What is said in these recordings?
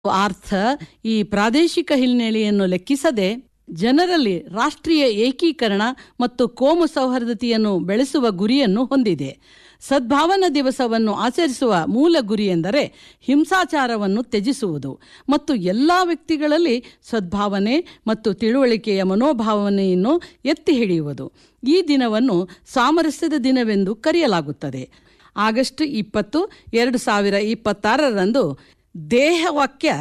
ಅರ್ಥ ಈ ಪ್ರಾದೇಶಿಕ ಹಿನ್ನೆಲೆಯನ್ನು ಲೆಕ್ಕಿಸದೆ ಜನರಲ್ಲಿ ರಾಷ್ಟ್ರೀಯ ಏಕೀಕರಣ ಮತ್ತು ಕೋಮು ಸೌಹಾರ್ದತೆಯನ್ನು ಬೆಳೆಸುವ ಗುರಿಯನ್ನು ಹೊಂದಿದೆ ಸದ್ಭಾವನಾ ದಿವಸವನ್ನು ಆಚರಿಸುವ ಮೂಲ ಗುರಿ ಎಂದರೆ ಹಿಂಸಾಚಾರವನ್ನು ತ್ಯಜಿಸುವುದು ಮತ್ತು ಎಲ್ಲ ವ್ಯಕ್ತಿಗಳಲ್ಲಿ ಸದ್ಭಾವನೆ ಮತ್ತು ತಿಳುವಳಿಕೆಯ ಮನೋಭಾವನೆಯನ್ನು ಎತ್ತಿ ಹಿಡಿಯುವುದು ಈ ದಿನವನ್ನು ಸಾಮರಸ್ಯದ ದಿನವೆಂದು ಕರೆಯಲಾಗುತ್ತದೆ ಆಗಸ್ಟ್ ಇಪ್ಪತ್ತು ಎರಡು ಸಾವಿರ ಇಪ್ಪತ್ತಾರರಂದು ದೇಹವಾಕ್ಯ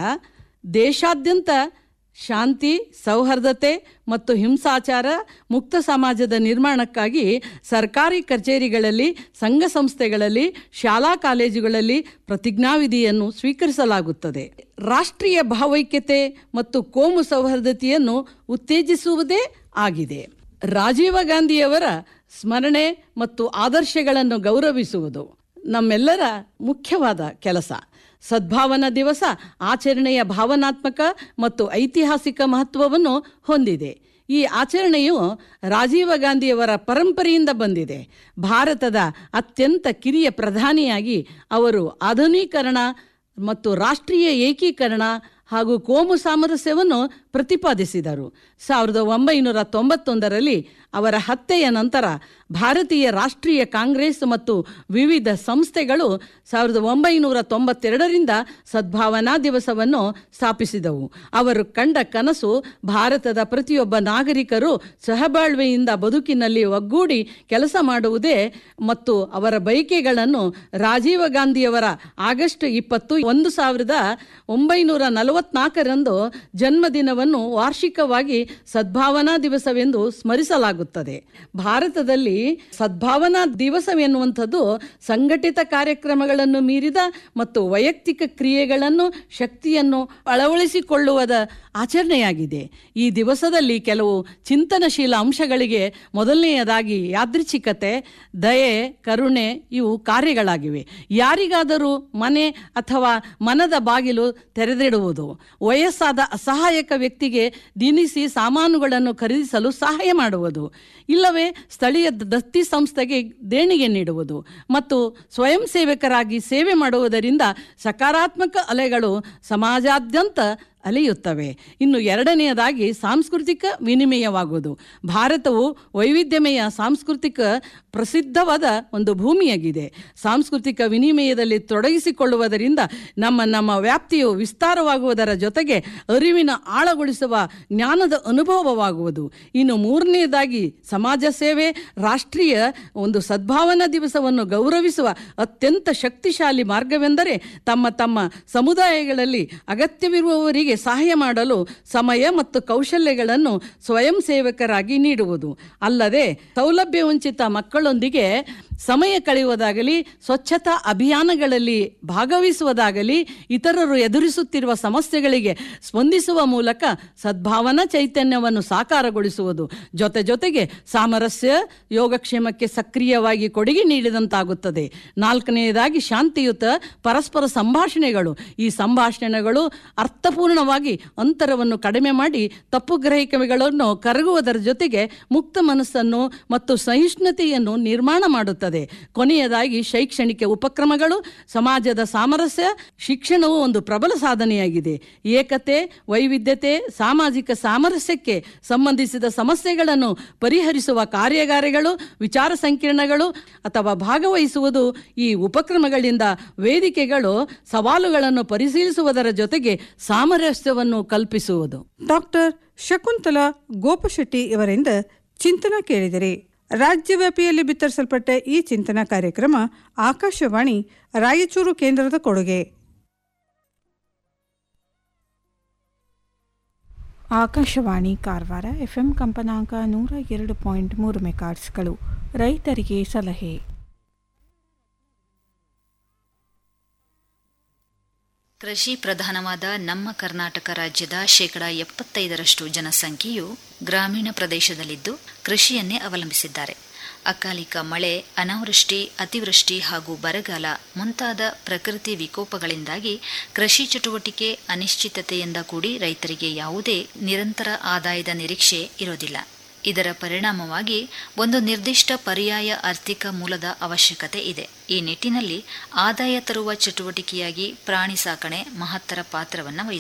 ದೇಶಾದ್ಯಂತ ಶಾಂತಿ ಸೌಹಾರ್ದತೆ ಮತ್ತು ಹಿಂಸಾಚಾರ ಮುಕ್ತ ಸಮಾಜದ ನಿರ್ಮಾಣಕ್ಕಾಗಿ ಸರ್ಕಾರಿ ಕಚೇರಿಗಳಲ್ಲಿ ಸಂಘ ಸಂಸ್ಥೆಗಳಲ್ಲಿ ಶಾಲಾ ಕಾಲೇಜುಗಳಲ್ಲಿ ಪ್ರತಿಜ್ಞಾವಿಧಿಯನ್ನು ಸ್ವೀಕರಿಸಲಾಗುತ್ತದೆ ರಾಷ್ಟ್ರೀಯ ಭಾವೈಕ್ಯತೆ ಮತ್ತು ಕೋಮು ಸೌಹಾರ್ದತೆಯನ್ನು ಉತ್ತೇಜಿಸುವುದೇ ಆಗಿದೆ ರಾಜೀವ ಗಾಂಧಿಯವರ ಸ್ಮರಣೆ ಮತ್ತು ಆದರ್ಶಗಳನ್ನು ಗೌರವಿಸುವುದು ನಮ್ಮೆಲ್ಲರ ಮುಖ್ಯವಾದ ಕೆಲಸ ಸದ್ಭಾವನಾ ದಿವಸ ಆಚರಣೆಯ ಭಾವನಾತ್ಮಕ ಮತ್ತು ಐತಿಹಾಸಿಕ ಮಹತ್ವವನ್ನು ಹೊಂದಿದೆ ಈ ಆಚರಣೆಯು ರಾಜೀವ ಗಾಂಧಿಯವರ ಪರಂಪರೆಯಿಂದ ಬಂದಿದೆ ಭಾರತದ ಅತ್ಯಂತ ಕಿರಿಯ ಪ್ರಧಾನಿಯಾಗಿ ಅವರು ಆಧುನೀಕರಣ ಮತ್ತು ರಾಷ್ಟ್ರೀಯ ಏಕೀಕರಣ ಹಾಗೂ ಕೋಮು ಸಾಮರಸ್ಯವನ್ನು ಪ್ರತಿಪಾದಿಸಿದರು ಸಾವಿರದ ಒಂಬೈನೂರ ತೊಂಬತ್ತೊಂದರಲ್ಲಿ ಅವರ ಹತ್ಯೆಯ ನಂತರ ಭಾರತೀಯ ರಾಷ್ಟ್ರೀಯ ಕಾಂಗ್ರೆಸ್ ಮತ್ತು ವಿವಿಧ ಸಂಸ್ಥೆಗಳು ಸಾವಿರದ ಒಂಬೈನೂರ ತೊಂಬತ್ತೆರಡರಿಂದ ಸದ್ಭಾವನಾ ದಿವಸವನ್ನು ಸ್ಥಾಪಿಸಿದವು ಅವರು ಕಂಡ ಕನಸು ಭಾರತದ ಪ್ರತಿಯೊಬ್ಬ ನಾಗರಿಕರು ಸಹಬಾಳ್ವೆಯಿಂದ ಬದುಕಿನಲ್ಲಿ ಒಗ್ಗೂಡಿ ಕೆಲಸ ಮಾಡುವುದೇ ಮತ್ತು ಅವರ ಬಯಕೆಗಳನ್ನು ರಾಜೀವ ಗಾಂಧಿಯವರ ಆಗಸ್ಟ್ ಇಪ್ಪತ್ತು ಒಂದು ಸಾವಿರದ ಒಂಬೈನೂರ ನಲವತ್ನಾಲ್ಕರಂದು ಜನ್ಮದಿನವನ್ನು ವಾರ್ಷಿಕವಾಗಿ ಸದ್ಭಾವನಾ ದಿವಸವೆಂದು ಸ್ಮರಿಸಲಾಗುತ್ತದೆ ಭಾರತದಲ್ಲಿ ಸದ್ಭಾವನಾ ದಿವಸವೆನ್ನುವಂಥದ್ದು ಸಂಘಟಿತ ಕಾರ್ಯಕ್ರಮಗಳನ್ನು ಮೀರಿದ ಮತ್ತು ವೈಯಕ್ತಿಕ ಕ್ರಿಯೆಗಳನ್ನು ಶಕ್ತಿಯನ್ನು ಅಳವಡಿಸಿಕೊಳ್ಳುವುದ ಆಚರಣೆಯಾಗಿದೆ ಈ ದಿವಸದಲ್ಲಿ ಕೆಲವು ಚಿಂತನಶೀಲ ಅಂಶಗಳಿಗೆ ಮೊದಲನೆಯದಾಗಿ ಯಾದೃಚ್ಛಿಕತೆ ದಯೆ ಕರುಣೆ ಇವು ಕಾರ್ಯಗಳಾಗಿವೆ ಯಾರಿಗಾದರೂ ಮನೆ ಅಥವಾ ಮನದ ಬಾಗಿಲು ತೆರೆದಿಡುವುದು ವಯಸ್ಸಾದ ಅಸಹಾಯಕ ವ್ಯಕ್ತಿಗೆ ದಿನಿಸಿ ಸಾಮಾನುಗಳನ್ನು ಖರೀದಿಸಲು ಸಹಾಯ ಮಾಡುವುದು ಇಲ್ಲವೇ ಸ್ಥಳೀಯ ದತ್ತಿ ಸಂಸ್ಥೆಗೆ ದೇಣಿಗೆ ನೀಡುವುದು ಮತ್ತು ಸ್ವಯಂ ಸೇವಕರಾಗಿ ಸೇವೆ ಮಾಡುವುದರಿಂದ ಸಕಾರಾತ್ಮಕ ಅಲೆಗಳು ಸಮಾಜಾದ್ಯಂತ ಅಲೆಯುತ್ತವೆ ಇನ್ನು ಎರಡನೆಯದಾಗಿ ಸಾಂಸ್ಕೃತಿಕ ವಿನಿಮಯವಾಗುವುದು ಭಾರತವು ವೈವಿಧ್ಯಮಯ ಸಾಂಸ್ಕೃತಿಕ ಪ್ರಸಿದ್ಧವಾದ ಒಂದು ಭೂಮಿಯಾಗಿದೆ ಸಾಂಸ್ಕೃತಿಕ ವಿನಿಮಯದಲ್ಲಿ ತೊಡಗಿಸಿಕೊಳ್ಳುವುದರಿಂದ ನಮ್ಮ ನಮ್ಮ ವ್ಯಾಪ್ತಿಯು ವಿಸ್ತಾರವಾಗುವುದರ ಜೊತೆಗೆ ಅರಿವಿನ ಆಳಗೊಳಿಸುವ ಜ್ಞಾನದ ಅನುಭವವಾಗುವುದು ಇನ್ನು ಮೂರನೆಯದಾಗಿ ಸಮಾಜ ಸೇವೆ ರಾಷ್ಟ್ರೀಯ ಒಂದು ಸದ್ಭಾವನಾ ದಿವಸವನ್ನು ಗೌರವಿಸುವ ಅತ್ಯಂತ ಶಕ್ತಿಶಾಲಿ ಮಾರ್ಗವೆಂದರೆ ತಮ್ಮ ತಮ್ಮ ಸಮುದಾಯಗಳಲ್ಲಿ ಅಗತ್ಯವಿರುವವರಿಗೆ ಸಹಾಯ ಮಾಡಲು ಸಮಯ ಮತ್ತು ಕೌಶಲ್ಯಗಳನ್ನು ಸ್ವಯಂ ಸೇವಕರಾಗಿ ನೀಡುವುದು ಅಲ್ಲದೆ ಸೌಲಭ್ಯ ವಂಚಿತ ಮಕ್ಕಳೊಂದಿಗೆ ಸಮಯ ಕಳೆಯುವುದಾಗಲಿ ಸ್ವಚ್ಛತಾ ಅಭಿಯಾನಗಳಲ್ಲಿ ಭಾಗವಹಿಸುವುದಾಗಲಿ ಇತರರು ಎದುರಿಸುತ್ತಿರುವ ಸಮಸ್ಯೆಗಳಿಗೆ ಸ್ಪಂದಿಸುವ ಮೂಲಕ ಸದ್ಭಾವನಾ ಚೈತನ್ಯವನ್ನು ಸಾಕಾರಗೊಳಿಸುವುದು ಜೊತೆ ಜೊತೆಗೆ ಸಾಮರಸ್ಯ ಯೋಗಕ್ಷೇಮಕ್ಕೆ ಸಕ್ರಿಯವಾಗಿ ಕೊಡುಗೆ ನೀಡಿದಂತಾಗುತ್ತದೆ ನಾಲ್ಕನೆಯದಾಗಿ ಶಾಂತಿಯುತ ಪರಸ್ಪರ ಸಂಭಾಷಣೆಗಳು ಈ ಸಂಭಾಷಣೆಗಳು ಅರ್ಥಪೂರ್ಣವಾಗಿ ಅಂತರವನ್ನು ಕಡಿಮೆ ಮಾಡಿ ತಪ್ಪು ಗ್ರಹಿಕೆಗಳನ್ನು ಕರಗುವುದರ ಜೊತೆಗೆ ಮುಕ್ತ ಮನಸ್ಸನ್ನು ಮತ್ತು ಸಹಿಷ್ಣುತೆಯನ್ನು ನಿರ್ಮಾಣ ಮಾಡುತ್ತದೆ ಕೊನೆಯದಾಗಿ ಶೈಕ್ಷಣಿಕ ಉಪಕ್ರಮಗಳು ಸಮಾಜದ ಸಾಮರಸ್ಯ ಶಿಕ್ಷಣವು ಒಂದು ಪ್ರಬಲ ಸಾಧನೆಯಾಗಿದೆ ಏಕತೆ ವೈವಿಧ್ಯತೆ ಸಾಮಾಜಿಕ ಸಾಮರಸ್ಯಕ್ಕೆ ಸಂಬಂಧಿಸಿದ ಸಮಸ್ಯೆಗಳನ್ನು ಪರಿಹರಿಸುವ ಕಾರ್ಯಾಗಾರಗಳು ವಿಚಾರ ಸಂಕಿರಣಗಳು ಅಥವಾ ಭಾಗವಹಿಸುವುದು ಈ ಉಪಕ್ರಮಗಳಿಂದ ವೇದಿಕೆಗಳು ಸವಾಲುಗಳನ್ನು ಪರಿಶೀಲಿಸುವುದರ ಜೊತೆಗೆ ಸಾಮರಸ್ಯವನ್ನು ಕಲ್ಪಿಸುವುದು ಡಾಕ್ಟರ್ ಶಕುಂತಲಾ ಗೋಪಶೆಟ್ಟಿ ಇವರಿಂದ ಚಿಂತನ ಕೇಳಿದರೆ ರಾಜ್ಯವ್ಯಾಪಿಯಲ್ಲಿ ಬಿತ್ತರಿಸಲ್ಪಟ್ಟ ಈ ಚಿಂತನಾ ಕಾರ್ಯಕ್ರಮ ಆಕಾಶವಾಣಿ ರಾಯಚೂರು ಕೇಂದ್ರದ ಕೊಡುಗೆ ಆಕಾಶವಾಣಿ ಕಾರವಾರ ಎಫ್ಎಂ ಕಂಪನಾಂಕ ನೂರ ಎರಡು ಪಾಯಿಂಟ್ ಮೂರು ಮೆಗಾಟ್ಸ್ಗಳು ರೈತರಿಗೆ ಸಲಹೆ ಕೃಷಿ ಪ್ರಧಾನವಾದ ನಮ್ಮ ಕರ್ನಾಟಕ ರಾಜ್ಯದ ಶೇಕಡಾ ಎಪ್ಪತ್ತೈದರಷ್ಟು ಜನಸಂಖ್ಯೆಯು ಗ್ರಾಮೀಣ ಪ್ರದೇಶದಲ್ಲಿದ್ದು ಕೃಷಿಯನ್ನೇ ಅವಲಂಬಿಸಿದ್ದಾರೆ ಅಕಾಲಿಕ ಮಳೆ ಅನಾವೃಷ್ಟಿ ಅತಿವೃಷ್ಟಿ ಹಾಗೂ ಬರಗಾಲ ಮುಂತಾದ ಪ್ರಕೃತಿ ವಿಕೋಪಗಳಿಂದಾಗಿ ಕೃಷಿ ಚಟುವಟಿಕೆ ಅನಿಶ್ಚಿತತೆಯಿಂದ ಕೂಡಿ ರೈತರಿಗೆ ಯಾವುದೇ ನಿರಂತರ ಆದಾಯದ ನಿರೀಕ್ಷೆ ಇರೋದಿಲ್ಲ ಇದರ ಪರಿಣಾಮವಾಗಿ ಒಂದು ನಿರ್ದಿಷ್ಟ ಪರ್ಯಾಯ ಆರ್ಥಿಕ ಮೂಲದ ಅವಶ್ಯಕತೆ ಇದೆ ಈ ನಿಟ್ಟಿನಲ್ಲಿ ಆದಾಯ ತರುವ ಚಟುವಟಿಕೆಯಾಗಿ ಪ್ರಾಣಿ ಸಾಕಣೆ ಮಹತ್ತರ ಪಾತ್ರವನ್ನು ವಹಿಸುತ್ತದೆ